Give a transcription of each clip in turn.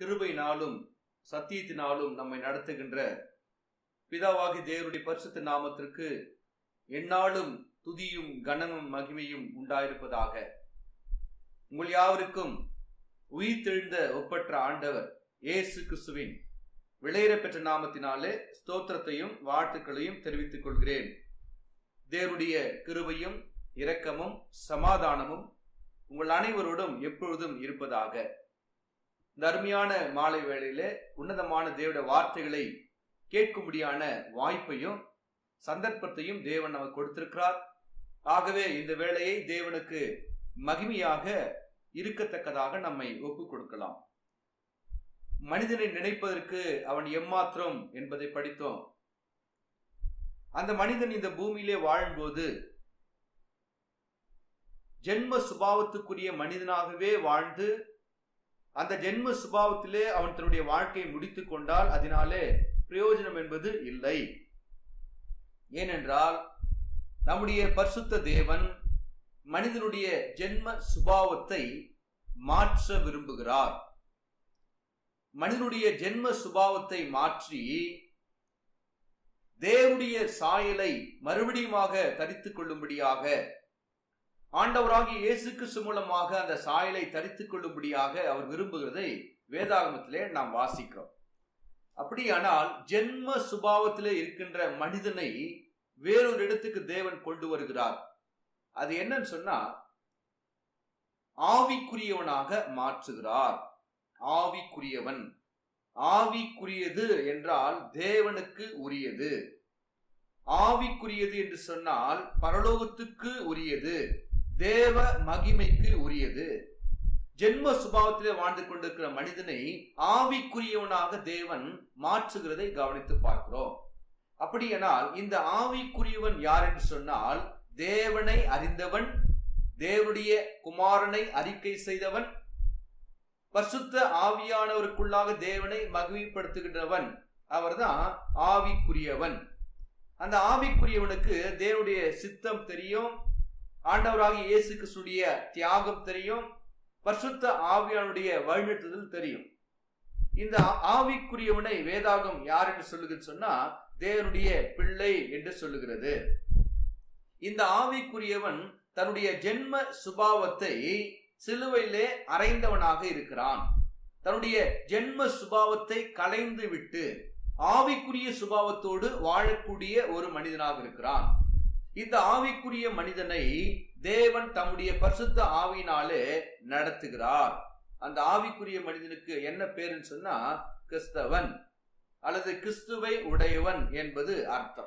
கிருபையினாலும் சத்தியத்தினாலும் நம்மை நடத்துகின்ற பிதாவாகி தேவனுடைய பரிசுத்த நாமத்திற்கு எந்நாளும் துதியும் கனமும் மகிமையும் உண்டாயிருப்பதாக உங்கள் யாவருக்கும் உயிர் தெழுந்த ஒப்பற்ற ஆண்டவர் இயேசு கிறிஸ்துவின் விளையிற பெற்ற நாமத்தினாலே ஸ்தோத்திரத்தையும் வாழ்த்துக்களையும் தெரிவித்துக் கொள்கிறேன் தேவனுடைய கிருபையும் இரக்கமும் சமாதானமும் உங்கள் அனைவரோடும் எப்பொழுதும் இருப்பதாக இந்த அருமையான மாலை வேளையிலே உன்னதமான தேவனுடைய வார்த்தைகளை கேட்கும்படியான வாய்ப்பையும் சந்தர்ப்பத்தையும் தேவன் நமக்கு கொடுத்திருக்கிறார் ஆகவே இந்த வேளையை தேவனுக்கு மகிமையாக இருக்கத்தக்கதாக நம்மை ஒப்புக் கொடுக்கலாம் மனிதனை நினைப்பதற்கு அவன் எம்மாத்திரம் என்பதை படித்தோம் அந்த மனிதன் இந்த பூமியிலே வாழும்போது ஜென்ம சுபாவத்துக்குரிய மனிதனாகவே வாழ்ந்து அந்த ஜென்ம சுபாவத்திலே அவன் தன்னுடைய வாழ்க்கையை முடித்துக் கொண்டால் அதனாலே பிரயோஜனம் என்பது இல்லை ஏனென்றால் நம்முடைய பரிசுத்த தேவன் மனிதனுடைய ஜென்ம சுபாவத்தை மாற்ற விரும்புகிறார் மனிதனுடைய ஜென்ம சுபாவத்தை மாற்றி தேவனுடைய சாயலை மறுபடியுமாக தரித்துக் கொள்ளும்படியாக ஆண்டவராகிய இயேசு கிறிஸ்து மூலமாக அந்த சாயலை தரித்துக் கொள்ளும்படியாக அவர் விரும்புகிறதை வேதாகமத்திலே நாம் வாசிக்கிறோம் அப்படியானால் ஜென்ம சுபாவத்திலே இருக்கின்ற மனிதனை வேறொரு இடத்துக்கு தேவன் கொண்டு வருகிறார் அது என்னன்னு சொன்னா ஆவிக்குரியவனாக மாற்றுகிறார் ஆவிக்குரியவன் ஆவிக்குரியது என்றால் தேவனுக்கு உரியது ஆவிக்குரியது என்று சொன்னால் பரலோகத்துக்கு உரியது தேவ மகிமைக்கு உரியது ஜென்ம சுபாவத்திலே வாழ்ந்து கொண்டிருக்கிற மனிதனை ஆவிக்குரியவனாக தேவன் மாற்றுகிறதை கவனித்து பார்க்கிறோம் அப்படியானால் இந்த ஆவிக்குரியவன் யார் என்று சொன்னால் தேவனை அறிந்தவன் தேவனுடைய குமாரனை அறிக்கை செய்தவன் பசுத்த ஆவியானவருக்குள்ளாக தேவனை மகிமைப்படுத்துகின்றவன் அவர்தான் ஆவிக்குரியவன் அந்த ஆவிக்குரியவனுக்கு தேவனுடைய சித்தம் தெரியும் ஆண்டவராகிய இயேசு கிறிஸ்துடைய தியாகம் தெரியும் பரிசுத்த ஆவியானுடைய வழிநடத்துதல் தெரியும் இந்த ஆவிக்குரியவனை வேதாகம் யார் என்று சொல்லுகிறது சொன்னா தேவனுடைய பிள்ளை என்று சொல்லுகிறது இந்த ஆவிக்குரியவன் தன்னுடைய ஜென்ம சுபாவத்தை சிலுவையிலே அறைந்தவனாக இருக்கிறான் தன்னுடைய ஜென்ம சுபாவத்தை களைந்து விட்டு ஆவிக்குரிய சுபாவத்தோடு வாழக்கூடிய ஒரு மனிதனாக இருக்கிறான் இந்த ஆவிக்குரிய மனிதனை தேவன் தம்முடைய பரிசுத்த ஆவியினாலே நடத்துகிறார் அந்த ஆவிக்குரிய மனிதனுக்கு என்ன பேருன்னு சொன்னா கிறிஸ்தவன் அல்லது கிறிஸ்துவை உடையவன் என்பது அர்த்தம்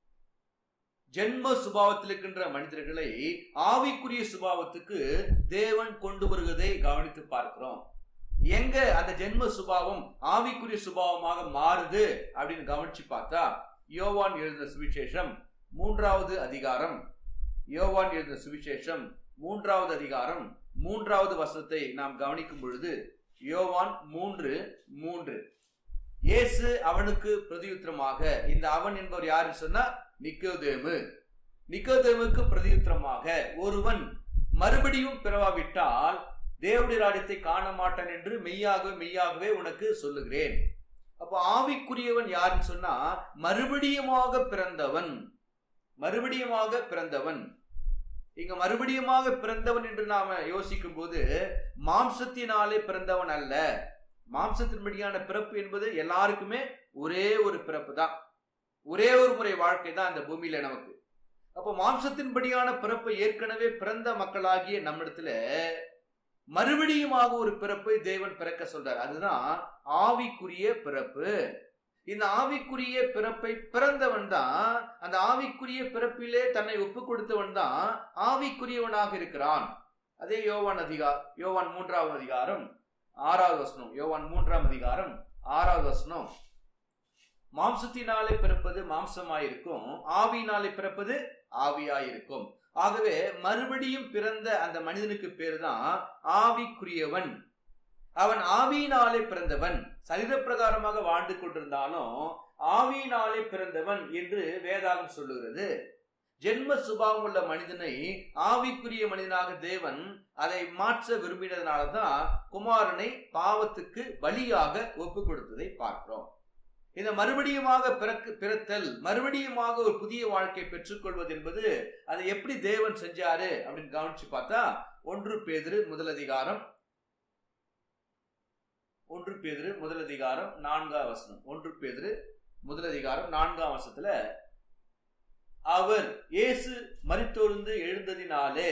ஜென்ம சுபாவத்தில் இருக்கின்ற மனிதர்களை ஆவிக்குரிய சுபாவத்துக்கு தேவன் கொண்டு வருவதை கவனித்து பார்க்கிறோம் எங்க அந்த ஜென்ம சுபாவம் ஆவிக்குரிய சுபாவமாக மாறுது அப்படின்னு கவனிச்சு பார்த்தா யோவான் எழுதின சுவிசேஷம் மூன்றாவது அதிகாரம் யோவான் எழுதின சுவிசேஷம் மூன்றாவது அதிகாரம் மூன்றாவது வசனத்தை நாம் கவனிக்கும் பொழுது யோவான் மூன்று மூன்று இயேசு அவனுக்கு பிரதியுத்திரமாக இந்த அவன் என்பவர் யாரு சொன்னா நிக்கோதேமு நிக்கோதேமுக்கு பிரதியுத்திரமாக ஒருவன் மறுபடியும் பிறவாவிட்டால் தேவடைய ராஜ்யத்தை காண மாட்டான் என்று மெய்யாகவே மெய்யாகவே உனக்கு சொல்லுகிறேன் அப்போ ஆவிக்குரியவன் யாருன்னு சொன்னா மறுபடியுமாக பிறந்தவன் மறுபடியுமாக பிறந்தவன் இங்க மறுபடியுமாக பிறந்தவன் என்று நாம யோசிக்கும் போது மாம்சத்தினாலே பிறந்தவன் அல்ல மாம்சத்தின்படியான பிறப்பு என்பது எல்லாருக்குமே ஒரே ஒரு பிறப்பு தான் ஒரே ஒரு முறை வாழ்க்கை தான் அந்த பூமியில நமக்கு அப்போ மாம்சத்தின்படியான பிறப்பை ஏற்கனவே பிறந்த மக்களாகிய நம்மிடத்துல மறுபடியுமாக ஒரு பிறப்பை தேவன் பிறக்க சொல்றார் அதுதான் ஆவிக்குரிய பிறப்பு இந்த ஆவிக்குரிய பிறப்பை பிறந்தவன் தான் அந்த ஆவிக்குரிய பிறப்பிலே தன்னை ஒப்பு கொடுத்தவன் தான் ஆவிக்குரியவனாக இருக்கிறான் அதே யோவான் அதிகார் யோவான் மூன்றாவது அதிகாரம் ஆறாவது வசனம் யோவான் மூன்றாம் அதிகாரம் ஆறாவது வசனம் மாம்சத்தினாலே பிறப்பது மாம்சமாயிருக்கும் ஆவியினாலே பிறப்பது ஆவியாயிருக்கும் ஆகவே மறுபடியும் பிறந்த அந்த மனிதனுக்கு பேர் தான் ஆவிக்குரியவன் அவன் ஆவியினாலே பிறந்தவன் சரீரப்பிரகாரமாக வாழ்ந்து கொண்டிருந்தாலும் ஆவியினாலே பிறந்தவன் என்று வேதாகம் சொல்லுகிறது ஜென்ம சுபாவம் உள்ள மனிதனை ஆவிக்குரிய மனிதனாக தேவன் அதை மாற்ற விரும்பினதுனாலதான் குமாரனை பாவத்துக்கு பலியாக ஒப்பு கொடுத்ததை பார்க்கிறோம் இந்த மறுபடியுமாக பிறக்கு பிறத்தல் மறுபடியுமாக ஒரு புதிய வாழ்க்கை பெற்றுக்கொள்வது என்பது அதை எப்படி தேவன் செஞ்சாரு அப்படின்னு கவனிச்சு பார்த்தா ஒன்று பேதிரு முதல் அதிகாரம் ஒன்று பேதிரு முதல் அதிகாரம் நான்காம் வசனம் ஒன்று பேதிரு முதல் அதிகாரம் நான்காம் வசனத்துல அவர் இயேசு மரித்தோர்ந்து எழுந்ததினாலே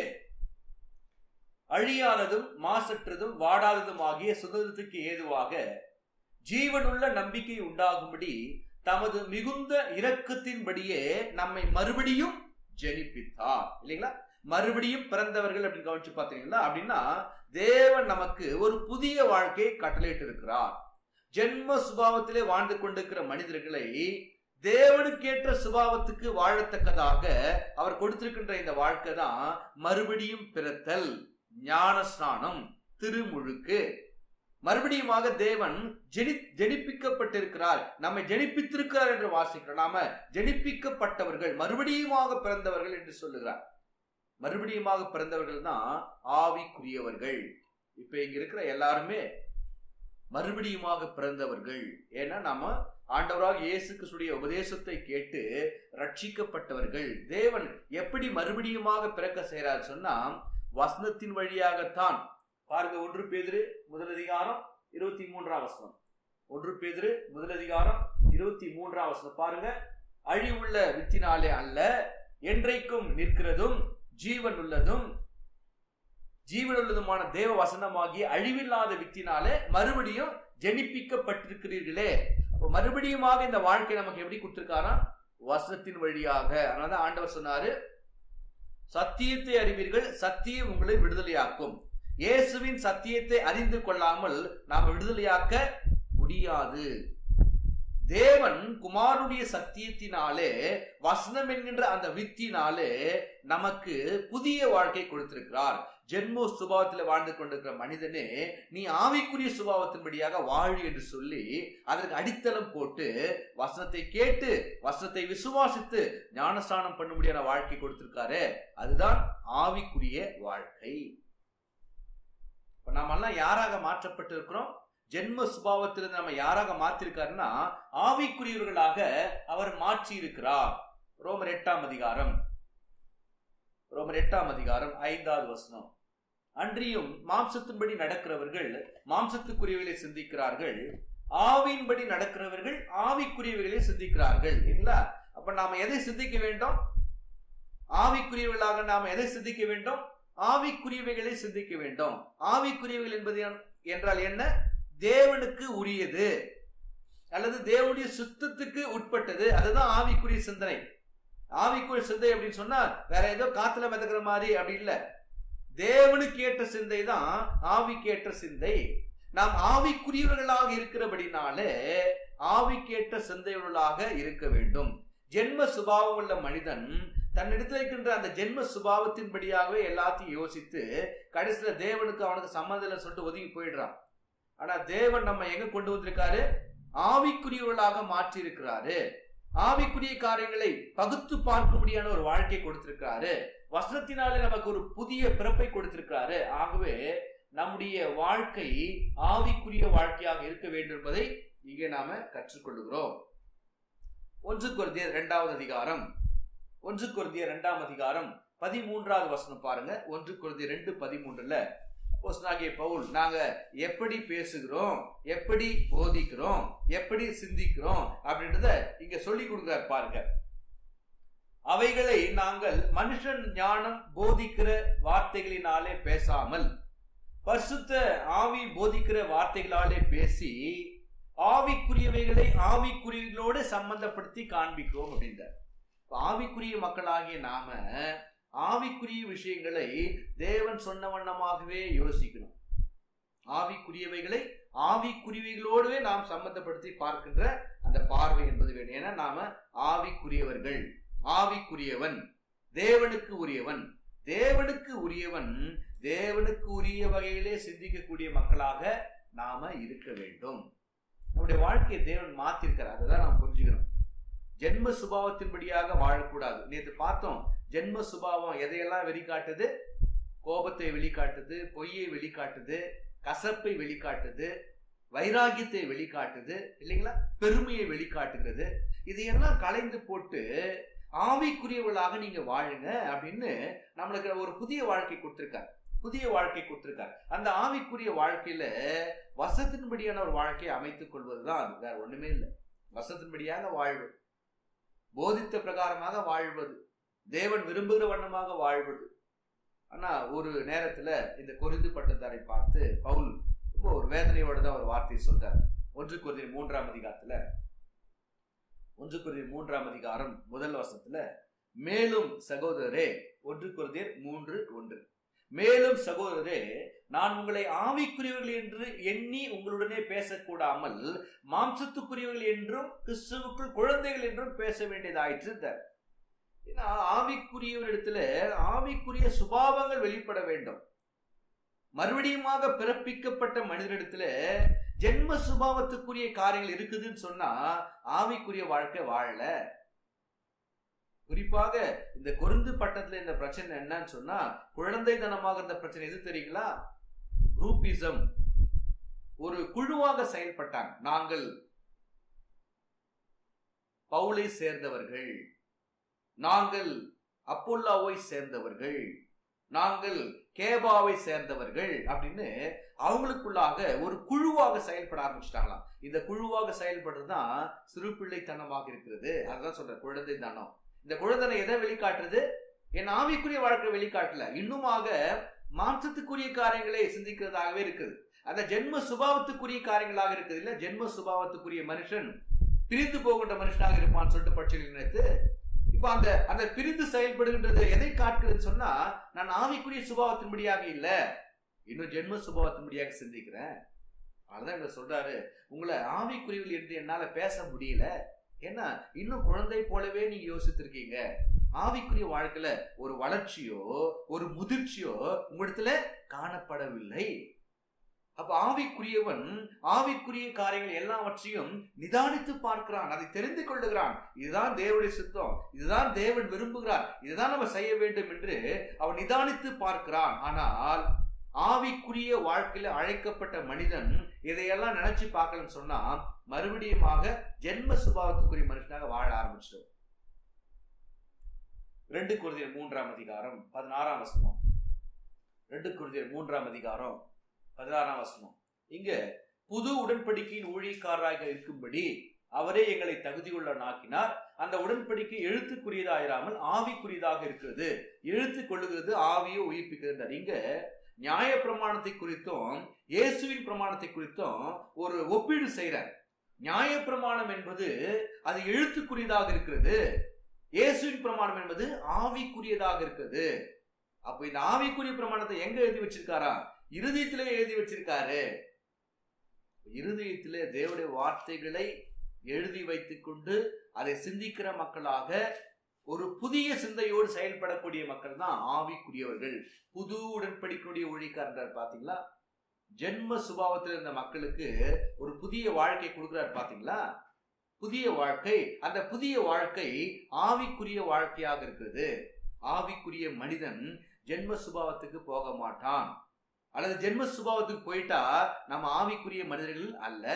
அழியாததும் மாசற்றதும் வாடாததும் ஆகிய சுதந்திரத்துக்கு ஏதுவாக ஜீவனுள்ள நம்பிக்கை உண்டாகும்படி தமது மிகுந்த இரக்கத்தின்படியே நம்மை மறுபடியும் ஜெனிப்பித்தார் இல்லைங்களா மறுபடியும் பிறந்தவர்கள் அப்படின்னு கவனிச்சு பார்த்தீங்கன்னா அப்படின்னா தேவன் நமக்கு ஒரு புதிய வாழ்க்கையை கட்டளையிட்டு இருக்கிறார் ஜென்ம சுபாவத்திலே வாழ்ந்து கொண்டிருக்கிற மனிதர்களை தேவனுக்கேற்ற சுபாவத்துக்கு வாழத்தக்கதாக அவர் கொடுத்திருக்கின்ற இந்த வாழ்க்கை தான் மறுபடியும் பிறத்தல் ஞான ஸ்நானம் திருமுழுக்கு மறுபடியுமாக தேவன் ஜெனி ஜெனிப்பிக்கப்பட்டிருக்கிறார் நம்மை ஜெனிப்பித்திருக்கிறார் என்று வாசிக்கிறோம் நாம ஜெனிப்பிக்கப்பட்டவர்கள் மறுபடியுமாக பிறந்தவர்கள் என்று சொல்லுகிறார் மறுபடியுமாக பிறந்தவர்கள் தான் ஆவிக்குரியவர்கள் இப்ப இங்க இருக்கிற எல்லாருமே மறுபடியுமாக பிறந்தவர்கள் ஏன்னா நாம ஆண்டவராக இயேசு கிறிஸ்துடைய உபதேசத்தை கேட்டு ரட்சிக்கப்பட்டவர்கள் தேவன் எப்படி மறுபடியுமாக பிறக்க செய்யறார் சொன்னா வசனத்தின் வழியாகத்தான் பாருங்க ஒன்று பேதிரு முதல் அதிகாரம் இருபத்தி மூன்றாம் வசனம் ஒன்று பேதிரு முதல் அதிகாரம் இருபத்தி மூன்றாம் வசனம் பாருங்க அழிவுள்ள வித்தினாலே அல்ல என்றைக்கும் நிற்கிறதும் ஜீவன் உள்ளதும் ஜீவன் உள்ளதுமான தேவ வசனமாகிய அழிவில்லாத வித்தினாலே மறுபடியும் ஜெனிப்பிக்கப்பட்டிருக்கிறீர்களே அப்போ மறுபடியுமாக இந்த வாழ்க்கை நமக்கு எப்படி கொடுத்திருக்காராம் வசனத்தின் வழியாக அதனாலதான் ஆண்டவர் சொன்னாரு சத்தியத்தை அறிவீர்கள் சத்தியம் உங்களை விடுதலையாக்கும் இயேசுவின் சத்தியத்தை அறிந்து கொள்ளாமல் நாம் விடுதலையாக்க முடியாது தேவன் குமாருடைய சத்தியத்தினாலே வசனம் என்கின்ற அந்த வித்தினாலே நமக்கு புதிய வாழ்க்கை கொடுத்திருக்கிறார் ஜென்மோ சுபாவத்தில் வாழ்ந்து கொண்டிருக்கிற மனிதனே நீ ஆவிக்குரிய சுபாவத்தின்படியாக வாழு என்று சொல்லி அதற்கு அடித்தளம் போட்டு வசனத்தை கேட்டு வசனத்தை விசுவாசித்து ஞானஸ்தானம் பண்ணும்படியான வாழ்க்கை கொடுத்திருக்காரு அதுதான் ஆவிக்குரிய வாழ்க்கை இப்ப நாமெல்லாம் யாராக மாற்றப்பட்டு இருக்கிறோம் ஜென்ம சுபாவத்திலிருந்து நம்ம யாராக மாத்திருக்காருன்னா ஆவிக்குரியவர்களாக அவர் மாற்றி இருக்கிறார் ரோமர் எட்டாம் அதிகாரம் ரோமர் எட்டாம் அதிகாரம் ஐந்தாவது வசனம் அன்றியும் மாம்சத்தின்படி நடக்கிறவர்கள் மாம்சத்துக்குரியவைகளை சிந்திக்கிறார்கள் ஆவியின்படி நடக்கிறவர்கள் ஆவிக்குரியவைகளை சிந்திக்கிறார்கள் இல்லைங்களா அப்ப நாம எதை சிந்திக்க வேண்டும் ஆவிக்குரியவர்களாக நாம் எதை சிந்திக்க வேண்டும் ஆவிக்குரியவைகளை சிந்திக்க வேண்டும் ஆவிக்குரியவைகள் என்பது என்றால் என்ன தேவனுக்கு உரியது அல்லது தேவனுடைய சுத்தத்துக்கு உட்பட்டது அதுதான் ஆவிக்குரிய சிந்தனை ஆவிக்குரிய சிந்தை அப்படின்னு சொன்னா வேற ஏதோ காத்துல மிதக்கிற மாதிரி அப்படி இல்ல தேவனுக்கு ஏற்ற சிந்தை தான் ஆவிக்கேற்ற சிந்தை நாம் ஆவிக்குரியவர்களாக இருக்கிறபடினாலே ஆவிக்கேற்ற சிந்தையுள்ளாக இருக்க வேண்டும் ஜென்ம சுபாவம் உள்ள மனிதன் தன்னிடத்தில் இருக்கின்ற அந்த ஜென்ம சுபாவத்தின்படியாகவே எல்லாத்தையும் யோசித்து கடைசியில தேவனுக்கு அவனுக்கு சம்மந்தம் இல்லை சொல்லிட்டு ஒதுங்கி போயிடுறான் ஆனா தேவன் நம்ம எங்க கொண்டு வந்திருக்காரு ஆவிக்குரியவர்களாக மாற்றி இருக்கிறாரு ஆவிக்குரிய காரியங்களை பகுத்து பார்க்கும்படியான ஒரு வாழ்க்கை கொடுத்திருக்கிறாரு வசனத்தினாலே நமக்கு ஒரு புதிய பிறப்பை கொடுத்திருக்கிறாரு ஆகவே நம்முடைய வாழ்க்கை ஆவிக்குரிய வாழ்க்கையாக இருக்க வேண்டும் என்பதை இங்கே நாம கற்றுக்கொள்கிறோம் ஒன்று குருதிய இரண்டாவது அதிகாரம் ஒன்று குருதிய இரண்டாம் அதிகாரம் பதிமூன்றாவது வசனம் பாருங்க ஒன்று குருதிய ரெண்டு பதிமூன்றுல போஸ்னாகிய பவுல் நாங்க எப்படி பேசுகிறோம் எப்படி போதிக்கிறோம் எப்படி சிந்திக்கிறோம் அப்படின்றத இங்க சொல்லி கொடுக்கிறார் பாருங்க அவைகளை நாங்கள் மனுஷன் ஞானம் போதிக்கிற வார்த்தைகளினாலே பேசாமல் பரிசுத்த ஆவி போதிக்கிற வார்த்தைகளாலே பேசி ஆவிக்குரியவைகளை ஆவிக்குரியவர்களோடு சம்பந்தப்படுத்தி காண்பிக்கிறோம் அப்படின்றார் ஆவிக்குரிய மக்களாகிய நாம ஆவிக்குரிய விஷயங்களை தேவன் சொன்ன வண்ணமாகவே யோசிக்கணும் ஆவிக்குரியவைகளை ஆவிக்குரியவைகளோடவே நாம் சம்பந்தப்படுத்தி பார்க்கின்ற அந்த பார்வை என்பது வேணும் ஏன்னா நாம ஆவிக்குரியவர்கள் ஆவிக்குரியவன் தேவனுக்கு உரியவன் தேவனுக்கு உரியவன் தேவனுக்கு உரிய வகையிலே சிந்திக்கக்கூடிய மக்களாக நாம இருக்க வேண்டும் நம்முடைய வாழ்க்கையை தேவன் மாத்திருக்கிறார் அதுதான் நாம் புரிஞ்சுக்கணும் ஜென்ம சுபாவத்தின்படியாக வாழக்கூடாது நேற்று பார்த்தோம் ஜென்ம சுபாவம் எதையெல்லாம் வெளிக்காட்டுது கோபத்தை வெளிக்காட்டுது பொய்யை வெளிக்காட்டுது கசப்பை வெளிக்காட்டுது வைராகியத்தை வெளிக்காட்டுது இல்லைங்களா பெருமையை வெளிக்காட்டுகிறது இதையெல்லாம் கலைந்து போட்டு ஆவிக்குரியவர்களாக நீங்க வாழுங்க அப்படின்னு நம்மளுக்கு ஒரு புதிய வாழ்க்கை கொடுத்திருக்காரு புதிய வாழ்க்கை கொடுத்திருக்காரு அந்த ஆவிக்குரிய வாழ்க்கையில வசத்தின்படியான ஒரு வாழ்க்கையை அமைத்துக் கொள்வதுதான் அது வேற ஒண்ணுமே இல்லை வசத்தின்படியாக வாழ்வு போதித்த பிரகாரமாக வாழ்வது தேவன் விரும்புகிற வண்ணமாக வாழ்வது ஆனா ஒரு நேரத்துல இந்த கொரிந்து பட்டத்தாரை பார்த்து பவுல் ரொம்ப ஒரு வேதனையோட தான் ஒரு வார்த்தையை சொல்றார் ஒன்று குருதி மூன்றாம் அதிகாரத்துல ஒன்று குருதி மூன்றாம் அதிகாரம் முதல் வசத்துல மேலும் சகோதரரே ஒன்று குருதியர் மூன்று ஒன்று மேலும் சகோதரரே நான் உங்களை ஆவிக்குரியவர்கள் என்று எண்ணி உங்களுடனே பேசக்கூடாமல் மாம்சத்துக்குரியவர்கள் என்றும் கிறிஸ்துவுக்குள் குழந்தைகள் என்றும் பேச வேண்டியதாயிற்று என்றார். ஏன்னா ஆவிக்குரியவரிடத்துல ஆவிக்குரிய சுபாவங்கள் வெளிப்பட வேண்டும் மறுபடியுமாக பிறப்பிக்கப்பட்ட மனிதனிடத்துல ஜென்ம சுபாவத்துக்குரிய காரியங்கள் இருக்குதுன்னு சொன்னா ஆவிக்குரிய வாழ்க்கை வாழல குறிப்பாக இந்த கொருந்து பட்டத்துல இந்த பிரச்சனை என்னன்னு சொன்னா குழந்தைத்தனமாக இந்த பிரச்சனை எது தெரியுங்களா குரூப்பிசம் ஒரு குழுவாக செயல்பட்டாங்க நாங்கள் பவுலை சேர்ந்தவர்கள் நாங்கள் அப்போல்லாவை சேர்ந்தவர்கள் நாங்கள் கேபாவை சேர்ந்தவர்கள் அப்படின்னு அவங்களுக்குள்ளாக ஒரு குழுவாக செயல்பட ஆரம்பிச்சிட்டாங்களாம் இந்த குழுவாக செயல்படுறது தான் சிறுபிள்ளைத்தனமாக இருக்கிறது அதுதான் சொல்ற குழந்தை தனம் இந்த குழந்தை எதை வெளிக்காட்டுறது என் ஆவிக்குரிய வாழ்க்கை வெளிக்காட்டல இன்னுமாக மாம்சத்துக்குரிய காரியங்களை சிந்திக்கிறதாகவே இருக்குது அந்த ஜென்ம சுபாவத்துக்குரிய காரியங்களாக இருக்குது இல்ல ஜென்ம சுபாவத்துக்குரிய மனுஷன் பிரிந்து போகின்ற மனுஷனாக இருப்பான்னு சொல்லிட்டு பட்சத்தில் நினைத்து இப்ப அந்த அந்த பிரிந்து செயல்படுகின்றது எதை காட்டுகிறதுன்னு சொன்னா நான் ஆவிக்குரிய சுபாவத்தின்படியாக இல்ல இன்னும் ஜென்ம சுபாவத்தின்படியாக சிந்திக்கிறேன் அதுதான் இங்க சொல்றாரு உங்களை ஆவிக்குரியவில் என்று என்னால பேச முடியல ஏன்னா இன்னும் குழந்தை போலவே நீங்க யோசித்திருக்கீங்க ஆவிக்குரிய வாழ்க்கையில ஒரு வளர்ச்சியோ ஒரு முதிர்ச்சியோ உங்களிடத்துல காணப்படவில்லை அப்ப ஆவிக்குரியவன் ஆவிக்குரிய காரியங்கள் எல்லாவற்றையும் நிதானித்து பார்க்கிறான் அதை தெரிந்து கொள்ளுகிறான் இதுதான் தேவனுடைய சித்தம் இதுதான் தேவன் விரும்புகிறார் இதுதான் நம்ம செய்ய வேண்டும் என்று அவன் நிதானித்து பார்க்கிறான் ஆனால் ஆவிக்குரிய வாழ்க்கையில அழைக்கப்பட்ட மனிதன் இதையெல்லாம் நினைச்சு பார்க்கலன்னு சொன்னா மறுபடியுமாக ஜென்ம சுபாவத்துக்குரிய மனுஷனாக வாழ ஆரம்பிச்சிடும் ரெண்டு குருதியர் மூன்றாம் அதிகாரம் பதினாறாம் வசனம் ரெண்டு குருதியர் மூன்றாம் அதிகாரம் பதினாறாம் வசனம் இங்க புது உடன்படிக்கையின் ஊழியக்காரராக இருக்கும்படி அவரே எங்களை தகுதியுள்ள நாக்கினார் அந்த உடன்படிக்கை எழுத்துக்குரியதாயிராமல் ஆவிக்குரியதாக இருக்கிறது எழுத்து கொள்ளுகிறது ஆவியை உயிர்ப்பிக்கிறது இங்க நியாய பிரமாணத்தை குறித்தும் இயேசுவின் பிரமாணத்தை குறித்தும் ஒரு ஒப்பீடு செய்யறார் நியாய பிரமாணம் என்பது அது எழுத்துக்குரியதாக இருக்கிறது இயேசுவின் பிரமாணம் என்பது ஆவிக்குரியதாக இருக்கிறது அப்ப இந்த ஆவிக்குரிய பிரமாணத்தை எங்க எழுதி வச்சிருக்காரா இருதயத்திலே எழுதி வச்சிருக்காரு இருதயத்திலே தேவனுடைய வார்த்தைகளை எழுதி வைத்துக் கொண்டு அதை சிந்திக்கிற மக்களாக ஒரு புதிய சிந்தையோடு செயல்படக்கூடிய மக்கள் தான் ஆவிக்குரியவர்கள் புது உடன்படிக்கையுடைய ஊழியக்காரர் பாத்தீங்களா ஜென்ம சுபாவத்தில் இருந்த மக்களுக்கு ஒரு புதிய வாழ்க்கை கொடுக்கிறார் பாத்தீங்களா புதிய வாழ்க்கை அந்த புதிய வாழ்க்கை ஆவிக்குரிய வாழ்க்கையாக இருக்கிறது ஆவிக்குரிய மனிதன் ஜென்ம சுபாவத்துக்கு போக மாட்டான் அல்லது ஜென்ம சுபாவத்துக்கு போயிட்டா நம்ம ஆவிக்குரிய மனிதர்கள் அல்ல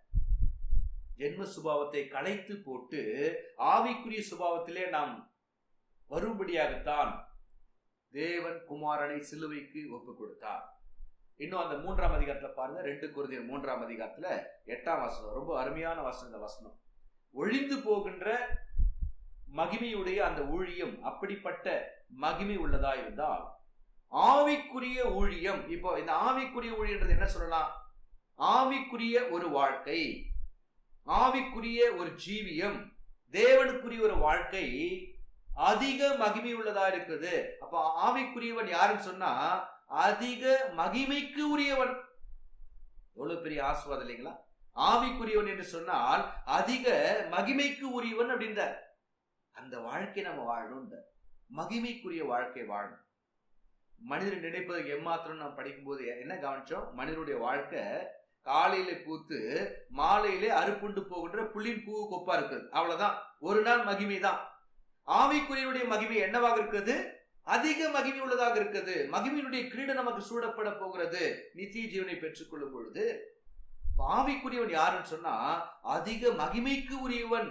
ஜென்ம சுபாவத்தை களைத்து போட்டு ஆவிக்குரிய சுபாவத்திலே நாம் வரும்படியாகத்தான் தேவன் குமாரனை சிலுவைக்கு ஒப்பு கொடுத்தார் இன்னும் அந்த மூன்றாம் அதிகாரத்துல பாருங்க ரெண்டு குருதியர் மூன்றாம் அதிகாரத்துல எட்டாம் வசனம் ரொம்ப அருமையான வசனம் இந்த வசனம் ஒழிந்து போகின்ற மகிமையுடைய அந்த ஊழியம் அப்படிப்பட்ட மகிமை உள்ளதா இருந்தால் ஆவிக்குரிய ஊழியம் இப்போ இந்த ஆவிக்குரிய ஊழியன்றது என்ன சொல்லலாம் ஆவிக்குரிய ஒரு வாழ்க்கை ஆவிக்குரிய ஒரு ஜீவியம் தேவனுக்குரிய ஒரு வாழ்க்கை அதிக மகிமை உள்ளதா இருக்குது அப்ப ஆவிக்குரியவன் யாருன்னு சொன்னா அதிக மகிமைக்கு உரியவன் எவ்வளவு பெரிய ஆசுவாதம் இல்லைங்களா ஆவிக்குரியவன் என்று சொன்னால் அதிக மகிமைக்கு உரியவன் அப்படின்ற அந்த வாழ்க்கை நம்ம வாழணும் மகிமைக்குரிய வாழ்க்கை வாழணும் மனிதன் நினைப்பது எம்மாத்திரம் நாம் படிக்கும்போது என்ன கவனிச்சோம் மனிதனுடைய வாழ்க்கை காலையில பூத்து மாலையிலே அறுப்புண்டு போகின்ற புள்ளின் பூ கொப்பா இருக்குது அவ்வளவுதான் ஒரு நாள் மகிமை தான் ஆவிக்குரியனுடைய மகிமை என்னவாக இருக்கிறது அதிக மகிமை உள்ளதாக இருக்கிறது மகிமையினுடைய கிரீடம் நமக்கு சூடப்பட போகிறது நித்திய ஜீவனை பெற்றுக்கொள்ளும் பொழுது ஆவிக்குரியவன் யாருன்னு சொன்னா அதிக மகிமைக்கு உரியவன்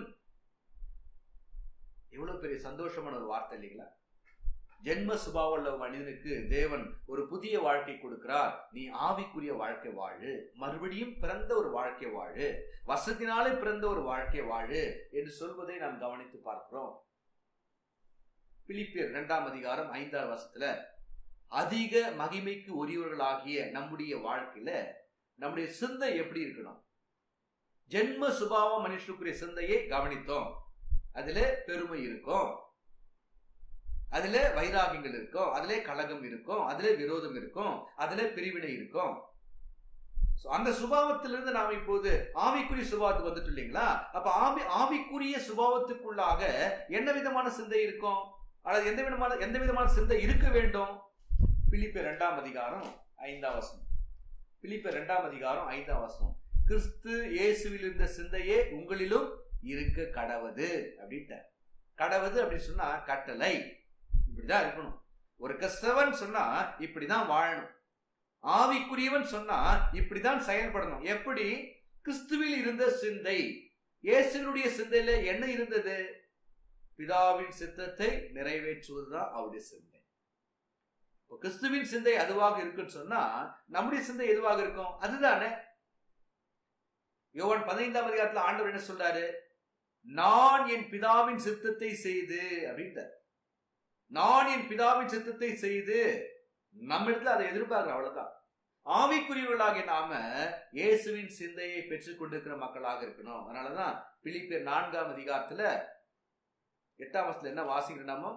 எவ்வளவு பெரிய சந்தோஷமான ஒரு வார்த்தை இல்லைங்களா ஜென்ம சுபாவம் உள்ள மனிதனுக்கு தேவன் ஒரு புதிய வாழ்க்கை கொடுக்கிறார் நீ ஆவிக்குரிய வாழ்க்கை வாழு மறுபடியும் பிறந்த ஒரு வாழ்க்கை வாழு வசத்தினாலே பிறந்த ஒரு வாழ்க்கை வாழு என்று சொல்வதை நாம் கவனித்து பார்க்கிறோம் பிலிப்பியர் இரண்டாம் அதிகாரம் ஐந்தாம் வருஷத்துல அதிக மகிமைக்கு உரியவர்களாகிய நம்முடைய வாழ்க்கையில நம்முடைய சிந்தை எப்படி இருக்கணும் ஜென்ம சுபாவம் மனுஷனுக்குரிய சிந்தையை கவனித்தோம் அதுல பெருமை இருக்கும் அதுல வைராகியங்கள் இருக்கும் அதுல கலகம் இருக்கும் அதுல விரோதம் இருக்கும் அதுல பிரிவினை இருக்கும் So, அந்த சுபாவத்திலிருந்து நாம் இப்போது ஆவிக்குரிய சுபாவத்துக்கு வந்துட்டு இல்லைங்களா அப்ப ஆவி ஆவிக்குரிய சுபாவத்துக்குள்ளாக என்ன விதமான சிந்தை இருக்கும் அல்லது எந்த விதமான எந்த விதமான சிந்தை இருக்க வேண்டும் பிலிப்பர் இரண்டாம் அதிகாரம் ஐந்தாம் வசனம் பிலிப்பர் இரண்டாம் அதிகாரம் ஐந்தாம் வசனம் கிறிஸ்து இயேசுவில் இருந்த சிந்தையே உங்களிலும் இருக்க கடவது அப்படின்ட்டு கடவது அப்படின்னு சொன்னா கட்டளை இப்படிதான் இருக்கணும் ஒரு கிறிஸ்தவன் சொன்னா இப்படிதான் வாழணும் ஆவிக்குரியவன் சொன்னா இப்படிதான் செயல்படணும் எப்படி கிறிஸ்துவில் இருந்த சிந்தை இயேசுனுடைய சிந்தையில என்ன இருந்தது பிதாவின் சித்தத்தை நிறைவேற்றுவதுதான் அவருடைய சிந்தை இப்போ கிறிஸ்துவின் சிந்தை அதுவாக இருக்குன்னு சொன்னா நம்முடைய சிந்தை எதுவாக இருக்கும் அதுதானே யோவான் பதினைந்தாம் அதிகாரத்துல ஆண்டவர் என்ன சொல்றாரு நான் என் பிதாவின் சித்தத்தை செய்து அப்படின்ட்டார் நான் என் பிதாவின் சித்தத்தை செய்து நம்ம இடத்துல அதை எதிர்பார்க்கிறோம் அவ்வளவுதான் ஆவிக்குரியவர்களாகிய நாம இயேசுவின் சிந்தையை பெற்றுக் கொண்டிருக்கிற மக்களாக இருக்கணும் அதனாலதான் பிலிப்பியர் நான்காம் அதிகாரத்துல எட்டாம் வருஷத்துல என்ன வாசிக்கிறோம் நாம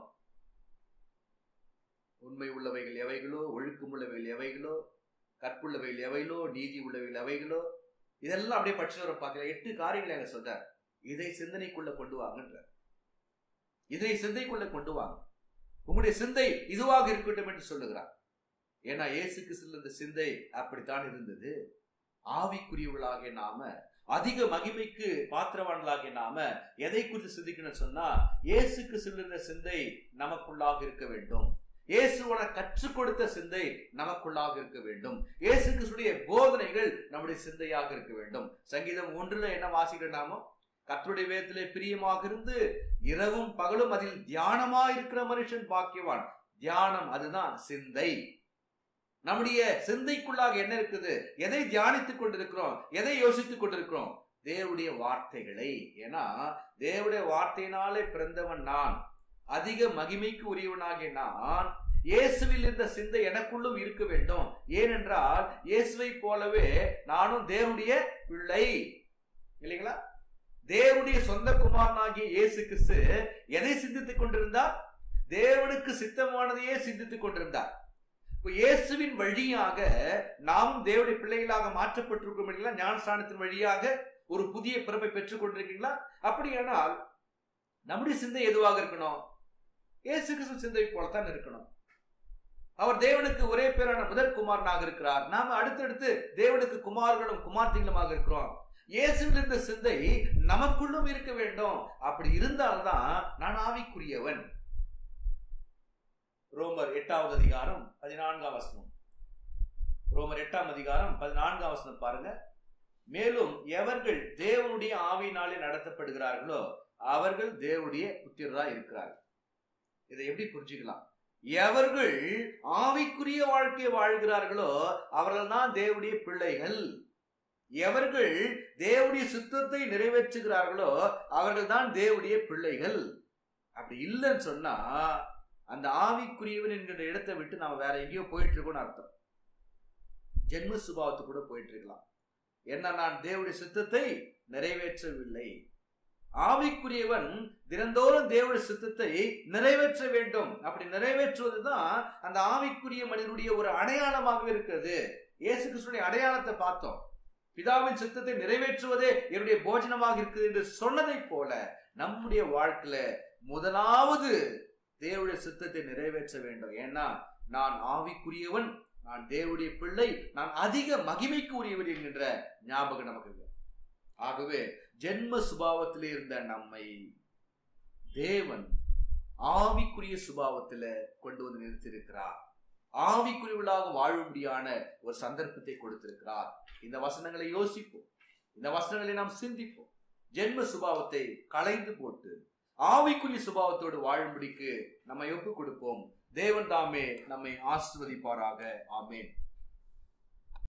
உண்மை உள்ளவைகள் எவைகளோ ஒழுக்கம் உள்ளவைகள் எவைகளோ கற்புள்ளவைகள் எவைகளோ நீதி உள்ளவைகள் எவைகளோ இதெல்லாம் அப்படியே படிச்சு வர பார்க்கல எட்டு காரியங்களை அங்க சொல்றார் இதை சிந்தனைக்குள்ள கொண்டு வாங்கன்றார் இதை சிந்தைக்குள்ள கொண்டு வாங்க உங்களுடைய சிந்தை இதுவாக இருக்கட்டும் என்று சொல்லுகிறார் ஏன்னா இயேசுக்கு சிறந்த சிந்தை அப்படித்தான் இருந்தது ஆவிக்குரியவர்களாகிய நாம அதிக மகிமைக்கு பாத்திரவான்களாகிய நாம எதை குறித்து சிந்திக்கணும் சொன்னா இயேசுக்கு சிறந்த சிந்தை நமக்குள்ளாக இருக்க வேண்டும் இயேசுவன கற்றுக் கொடுத்த சிந்தை நமக்குள்ளாக இருக்க வேண்டும் இயேசு கிறிஸ்துடைய போதனைகள் நம்முடைய சிந்தையாக இருக்க வேண்டும் சங்கீதம் ஒன்றுல என்ன வாசிக்கிறோம் நாமோ கர்த்தருடைய வேதத்திலே பிரியமாக இருந்து இரவும் பகலும் அதில் தியானமா இருக்கிற மனுஷன் பாக்கியவான் தியானம் அதுதான் சிந்தை நம்முடைய சிந்தைக்குள்ளாக என்ன இருக்குது எதை தியானித்துக் கொண்டிருக்கிறோம் எதை யோசித்துக் கொண்டிருக்கிறோம் தேவனுடைய வார்த்தைகளை ஏன்னா தேவனுடைய வார்த்தையினாலே பிறந்தவன் நான் அதிக மகிமைக்கு உரியவனாகிய நான் இயேசுவில் இருந்த சிந்தை எனக்குள்ளும் இருக்க வேண்டும் ஏனென்றால் இயேசுவை போலவே நானும் தேவனுடைய பிள்ளை இல்லைங்களா தேவனுடைய சொந்த குமாரனாகிய இயேசு கிறிஸ்து எதை சிந்தித்துக் கொண்டிருந்தார் தேவனுக்கு சித்தமானதையே சிந்தித்துக் கொண்டிருந்தார் இப்போ இயேசுவின் வழியாக நாம் தேவனுடைய பிள்ளைகளாக மாற்றப்பட்டிருக்கோம் இல்லைங்களா ஞானஸ்தானத்தின் வழியாக ஒரு புதிய பிறப்பை பெற்றுக் கொண்டிருக்கீங்களா அப்படியானால் நம்முடைய சிந்தை எதுவாக இருக்கணும் இயேசு கிறிஸ்து சிந்தை போலத்தான் இருக்கணும் அவர் தேவனுக்கு ஒரே பேரான முதல் குமாரனாக இருக்கிறார் நாம அடுத்தடுத்து தேவனுக்கு குமார்களும் குமார்த்திகளுமாக இருக்கிறோம் இயேசுவில் இருந்த சிந்தை நமக்குள்ளும் இருக்க வேண்டும் அப்படி இருந்தால்தான் நான் ஆவிக்குரியவன் ரோமர் எட்டாவது அதிகாரம் பதினான்காம் வசனம் ரோமர் எட்டாம் அதிகாரம் பதினான்காம் வசனம் பாருங்க மேலும் எவர்கள் தேவனுடைய ஆவியினாலே நடத்தப்படுகிறார்களோ அவர்கள் தேவனுடைய புத்திரரா இருக்கிறார்கள் இதை எப்படி புரிஞ்சுக்கலாம் எவர்கள் ஆவிக்குரிய வாழ்க்கை வாழ்கிறார்களோ அவர்கள் தான் தேவனுடைய பிள்ளைகள் எவர்கள் தேவனுடைய சுத்தத்தை நிறைவேற்றுகிறார்களோ அவர்கள் தான் தேவனுடைய பிள்ளைகள் அப்படி இல்லைன்னு சொன்னா அந்த ஆவிக்குரியவன் என்கிற இடத்தை விட்டு நம்ம வேற எங்கேயோ போயிட்டு இருக்கோம்னு அர்த்தம் ஜென்ம சுபாவத்து கூட போயிட்டு இருக்கலாம் என்ன நான் தேவனுடைய சித்தத்தை நிறைவேற்றவில்லை ஆவிக்குரியவன் தினந்தோறும் தேவனுடைய சித்தத்தை நிறைவேற்ற வேண்டும் அப்படி நிறைவேற்றுவதுதான் அந்த ஆவிக்குரிய மனிதனுடைய ஒரு அடையாளமாகவே இருக்கிறது இயேசு கிறிஸ்துடைய அடையாளத்தை பார்த்தோம் பிதாவின் சித்தத்தை நிறைவேற்றுவதே என்னுடைய போஜனமாக இருக்குது என்று சொன்னதை போல நம்முடைய வாழ்க்கையில முதலாவது தேவனுடைய சித்தத்தை நிறைவேற்ற வேண்டும் ஏன்னா நான் ஆவிக்குரியவன் நான் தேவனுடைய பிள்ளை நான் அதிக மகிமைக்கு உரியவன் என்கின்ற ஞாபகம் நமக்கு இல்லை. ஆகவே ஜென்ம சுபாவத்தில் இருந்த நம்மை தேவன் ஆவிக்குரிய சுபாவத்துல கொண்டு வந்து நிறுத்தியிருக்கிறார் ஆவிக்குரியவளாக வாழும்படியான ஒரு சந்தர்ப்பத்தை கொடுத்திருக்கிறார் இந்த வசனங்களை யோசிப்போம் இந்த வசனங்களை நாம் சிந்திப்போம் ஜென்ம சுபாவத்தை களைந்து போட்டு ஆவிக்குரிய சுபாவத்தோடு வாழும்படிக்கு நம்மை ஒப்பு கொடுப்போம் தேவன் தாமே நம்மை ஆசிர்வதிப்பாராக ஆமேன்